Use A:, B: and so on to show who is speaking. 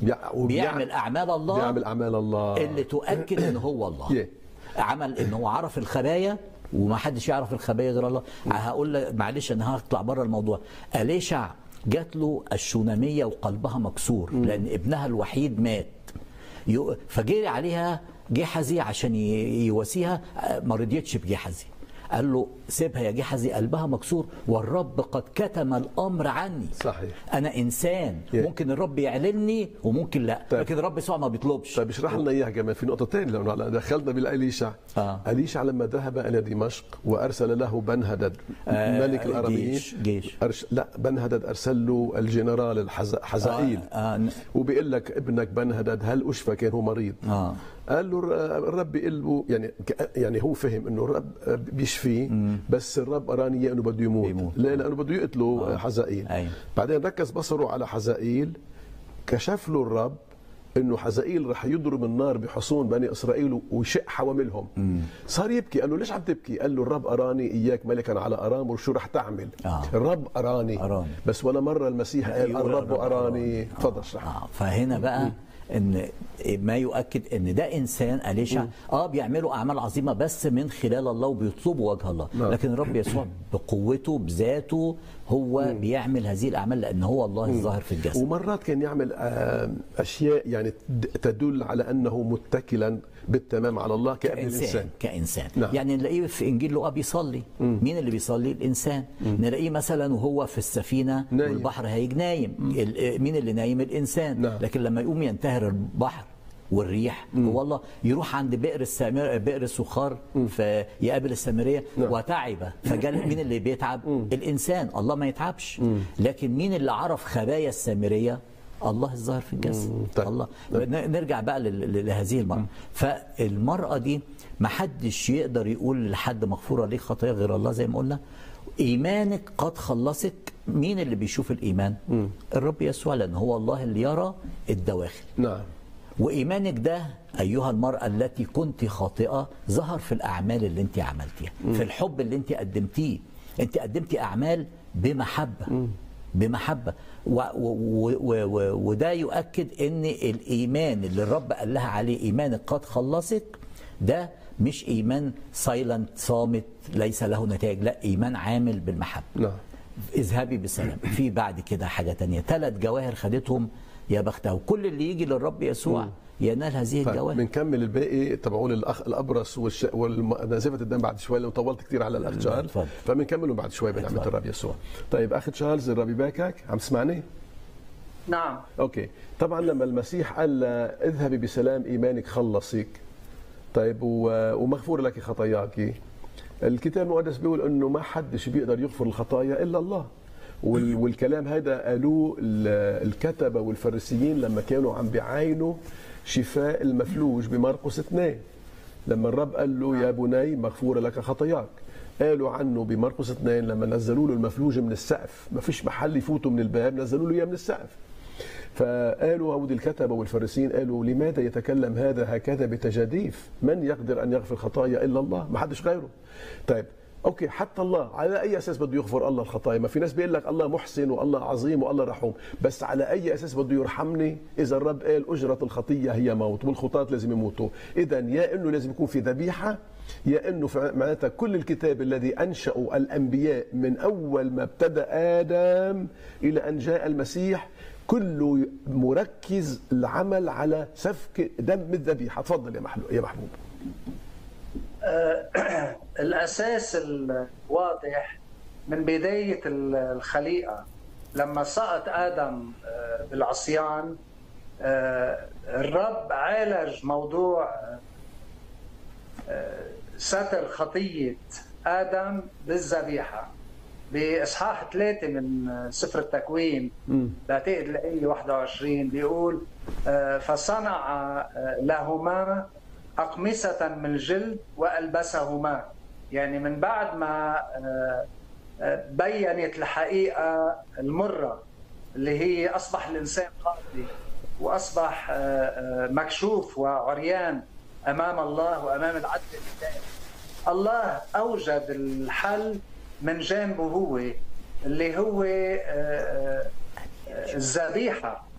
A: بيع- وبيع-
B: بيعمل اعمال الله
A: بيعمل اعمال الله
B: اللي تؤكد ان هو الله
A: Yeah.
B: عمل ان هو عرف الخبايا وما حدش يعرف الخبايا غير الله هقول لك معلش انا هطلع بره الموضوع اليشع جات له الشوناميه وقلبها مكسور لان ابنها الوحيد مات يو- فجري عليها جحزي عشان ي- يواسيها آه، ما رضيتش بجحزي قال له سيبها يا جحزي قلبها مكسور والرب قد كتم الامر عني
A: صحيح.
B: انا انسان
A: Yeah.
B: ممكن الرب يعلمني وممكن لا
A: طيب.
B: لكن الرب يسوع ما بيطلبش
A: طيب اشرح لنا اياها كمان في نقطه ثانيه لانه هلا دخلنا بالاليشع
B: آه.
A: اليشع لما ذهب الى دمشق وارسل له بنهدد
B: آه،
A: ملك الاراميين
B: جيش- جيش.
A: أرش... لا بنهدد ارسل له الجنرال الحز... حزائيل
B: آه، آه.
A: وبيقول لك ابنك بنهدد هل اشفى كان هو مريض
B: آه.
A: قال له الر- الرب بيقول له يعني ك- يعني هو فهم انه الرب بيشفيه بس الرب اراني إياه انه بده يموت,
B: يموت.
A: ليه لانه بده يقتله
B: آه.
A: حزائيل
B: أيوة.
A: بعدين ركز بصره على حزائيل كشف له الرب انه حزائيل رح يضرب النار بحصون بني اسرائيل ويشق حواملهم صار يبكي قال له ليش عم تبكي قال له الرب اراني اياك ملكا على ارام وشو رح تعمل
B: آه.
A: الرب اراني
B: أراني.
A: بس ولا مره المسيح قال
B: يقول
A: الرب اراني
B: آه.
A: تفضل اشرح
B: آه. فهنا بقى ان ما يؤكد ان ده انسان اليشع اه بيعملوا اعمال عظيمه بس من خلال الله وبيطلبوا وجه الله
A: نعم.
B: لكن الرب يسوع بقوته بذاته هو بيعمل هذه الاعمال لان هو الله الظاهر في الجسد
A: ومرات كان يعمل آه، اشياء يعني تد- تدل على انه متكلا بالتمام على الله كابن
B: كإنسان
A: الانسان
B: كإنسان
A: نعم.
B: يعني نلاقيه في إنجيل لوقا بيصلي مين اللي بيصلي الإنسان نلاقيه مثلا وهو في السفينة
A: نايم.
B: والبحر هيج نايم ال- مين اللي نايم الإنسان
A: نعم.
B: لكن لما يقوم ينتهر البحر والريح هو الله يروح عند بئر السامر بئر السخار فيقابل السامريه
A: نعم.
B: وتعب فجال مين اللي بيتعب الانسان الله ما يتعبش لكن مين اللي عرف خبايا السامريه الله الظاهر في الجسد
A: طيب.
B: الله ن- نرجع بقى لل- ل- لهذه المرأة فالمرأة دي ما حدش يقدر يقول لحد مغفورة ليه خطايا غير الله زي ما قلنا إيمانك قد خلصك مين اللي بيشوف الإيمان الرب يسوع لأن هو الله اللي يرى الدواخل
A: نعم
B: وإيمانك ده أيها المرأة التي كنت خاطئة ظهر في الأعمال اللي أنت عملتيها في الحب اللي أنت قدمتيه أنت قدمتي أعمال بمحبة بمحبة و و و و و وده يؤكد أن الإيمان اللي الرب قال لها عليه إيمانك قد خلصك ده مش إيمان سايلنت صامت ليس له نتائج لا إيمان عامل بالمحبة
A: نعم
B: اذهبي بسلام في بعد كده حاجة تانية ثلاث جواهر خدتهم يا بختها وكل اللي يجي للرب يسوع ينال هذه
A: طيب
B: الجواهر
A: بنكمل الباقي تبعون الاخ الابرص والش... ونزفه الدم بعد شوي لو طولت كثير على الاخ شارل
B: اتفضل.
A: فبنكمله بعد شوي بنعمه
B: اتفضل.
A: الرب يسوع طيب اخ تشارلز الرب يباركك عم تسمعني
C: نعم
A: اوكي طبعا لما المسيح قال لها اذهبي بسلام ايمانك خلصك طيب و... ومغفور لك خطاياك الكتاب المقدس بيقول انه ما حدش بيقدر يغفر الخطايا الا الله وال... والكلام هذا قالوه ال- الكتبه والفريسيين لما كانوا عم بيعاينوا شفاء المفلوج بمرقس اثنين لما الرب قال له يا بني مغفوره لك خطاياك قالوا عنه بمرقس اثنين لما نزلوا له المفلوج من السقف ما فيش محل يفوتوا من الباب نزلوا له اياه من السقف فقالوا هود الكتبة والفريسيين قالوا لماذا يتكلم هذا هكذا بتجاديف من يقدر أن يغفر خطايا إلا الله ما حدش غيره طيب اوكي حتى الله على اي اساس بده يغفر الله الخطايا ما في ناس بيقول لك الله محسن والله عظيم والله رحوم بس على اي اساس بده يرحمني اذا الرب قال اجره الخطيه هي موت والخطاة لازم يموتوا اذا يا انه لازم يكون في ذبيحه يا انه فع- معناتها كل الكتاب الذي انشأوا الانبياء من اول ما ابتدا ادم الى ان جاء المسيح كله مركز العمل على سفك دم الذبيحه تفضل يا محلو يا محبوب
C: الاساس الواضح من بدايه الخليقه لما سقط ادم آه، بالعصيان آه، الرب عالج موضوع آه، ستر خطيه ادم بالذبيحه باصحاح ثلاثه من سفر التكوين بعتقد الايه 21 بيقول آه، فصنع آه، لهما اقمصه من الجلد والبسهما يعني من بعد ما آه، آه، بينت الحقيقه المره اللي هي اصبح الانسان خاطئ واصبح آه، آه، مكشوف وعريان امام الله وامام العدل الالهي الله اوجد الحل من جانبه هو اللي هو آه، آه، الذبيحه